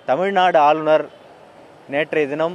தமிழ்நாடு ஆளுநர் நேற்றைய தினம்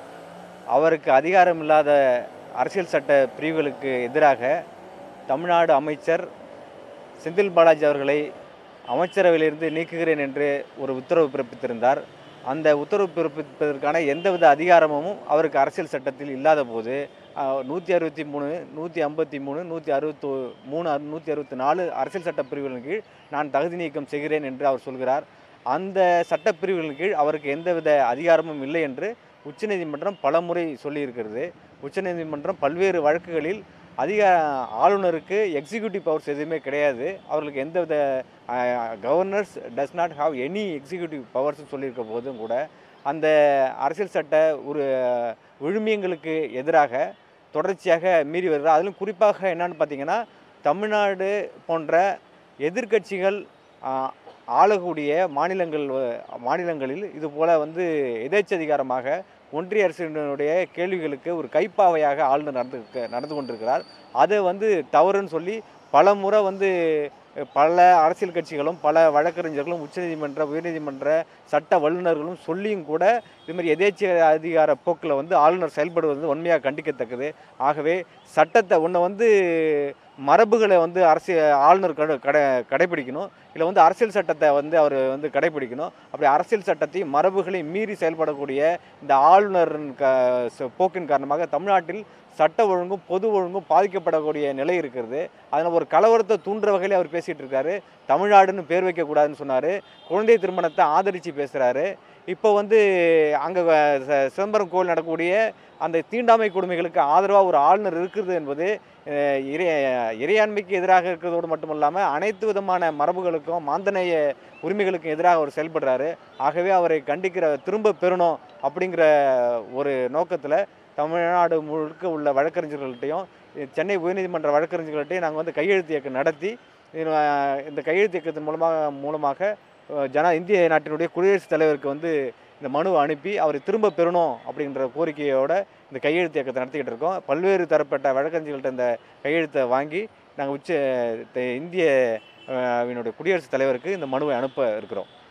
அவருக்கு அதிகாரம் இல்லாத அரசியல் சட்ட பிரிவுகளுக்கு எதிராக தமிழ்நாடு அமைச்சர் செந்தில் பாலாஜி அவர்களை அமைச்சரவையிலிருந்து நீக்குகிறேன் என்று ஒரு உத்தரவு பிறப்பித்திருந்தார் அந்த உத்தரவு பிறப்பிப்பதற்கான எந்தவித அதிகாரமும் அவருக்கு அரசியல் சட்டத்தில் இல்லாத போது நூற்றி அறுபத்தி மூணு நூற்றி ஐம்பத்தி மூணு நூற்றி அறுபத்தி மூணு நூற்றி அறுபத்தி நாலு அரசியல் சட்ட பிரிவுகளின் கீழ் நான் தகுதி நீக்கம் செய்கிறேன் என்று அவர் சொல்கிறார் அந்த சட்டப்பிரிவுகளின் கீழ் அவருக்கு எந்தவித அதிகாரமும் இல்லை என்று உச்சநீதிமன்றம் பலமுறை சொல்லியிருக்கிறது உச்சநீதிமன்றம் பல்வேறு வழக்குகளில் அதிக ஆளுநருக்கு எக்ஸிக்யூட்டிவ் பவர்ஸ் எதுவுமே கிடையாது அவர்களுக்கு எந்தவித governors does not have any executive powers சொல்லியிருக்க போதும் கூட அந்த அரசியல் சட்ட ஒரு விழுமியங்களுக்கு எதிராக தொடர்ச்சியாக மீறி வருகிறார் அதிலும் குறிப்பாக என்னன்னு பார்த்தீங்கன்னா தமிழ்நாடு போன்ற எதிர்க்கட்சிகள் ஆளக்கூடிய மாநிலங்கள் மாநிலங்களில் இது போல் வந்து எதேச்சதிகாரமாக ஒன்றிய அரசினுடைய கேள்விகளுக்கு ஒரு கைப்பாவையாக ஆளுநர் நடந்து நடந்து கொண்டிருக்கிறார் அதை வந்து தவறுன்னு சொல்லி பல முறை வந்து பல அரசியல் கட்சிகளும் பல வழக்கறிஞர்களும் உச்சநீதிமன்ற உயர்நீதிமன்ற சட்ட வல்லுநர்களும் சொல்லியும் கூட இதுமாதிரி எதேச்ச அதிகார போக்கில் வந்து ஆளுநர் செயல்படுவது வந்து உண்மையாக கண்டிக்கத்தக்கது ஆகவே சட்டத்தை ஒன்றை வந்து மரபுகளை வந்து அரசியல் ஆளுநர் கடை கடை கடைபிடிக்கணும் இல்லை வந்து அரசியல் சட்டத்தை வந்து அவர் வந்து கடைபிடிக்கணும் அப்படி அரசியல் சட்டத்தையும் மரபுகளையும் மீறி செயல்படக்கூடிய இந்த ஆளுநரின் க போக்கின் காரணமாக தமிழ்நாட்டில் சட்ட ஒழுங்கும் பொது ஒழுங்கும் பாதிக்கப்படக்கூடிய நிலை இருக்கிறது அதில் ஒரு கலவரத்தை தூண்டுற வகையில் அவர் பேசிகிட்டு இருக்காரு தமிழ்நாடுன்னு பேர் வைக்கக்கூடாதுன்னு சொன்னார் குழந்தை திருமணத்தை ஆதரித்து பேசுகிறாரு இப்போ வந்து அங்கே சிதம்பரம் கோவில் நடக்கக்கூடிய அந்த தீண்டாமை கொடுமைகளுக்கு ஆதரவாக ஒரு ஆளுநர் இருக்கிறது என்பது இறை இறையாண்மைக்கு எதிராக இருக்கிறதோடு மட்டுமல்லாமல் அனைத்து விதமான மரபுகளுக்கும் மாந்தநேய உரிமைகளுக்கும் எதிராக அவர் செயல்படுறாரு ஆகவே அவரை கண்டிக்கிற திரும்ப பெறணும் அப்படிங்கிற ஒரு நோக்கத்தில் தமிழ்நாடு முழுக்க உள்ள வழக்கறிஞர்கள்ட்டையும் சென்னை உயர்நீதிமன்ற வழக்கறிஞர்கள்ட்டையும் நாங்கள் வந்து கையெழுத்து இயக்கம் நடத்தி இந்த கையெழுத்து இயக்கத்தின் மூலமாக மூலமாக ஜன இந்திய நாட்டினுடைய குடியரசுத் தலைவருக்கு வந்து இந்த மனுவை அனுப்பி அவரை திரும்ப பெறணும் அப்படின்ற கோரிக்கையோட இந்த கையெழுத்து இயக்கத்தை நடத்திக்கிட்டு இருக்கோம் பல்வேறு தரப்பட்ட வழக்கறிஞர்கள்ட்ட இந்த கையெழுத்தை வாங்கி நாங்கள் உச்ச இந்திய குடியரசுத் தலைவருக்கு இந்த மனுவை அனுப்ப இருக்கிறோம்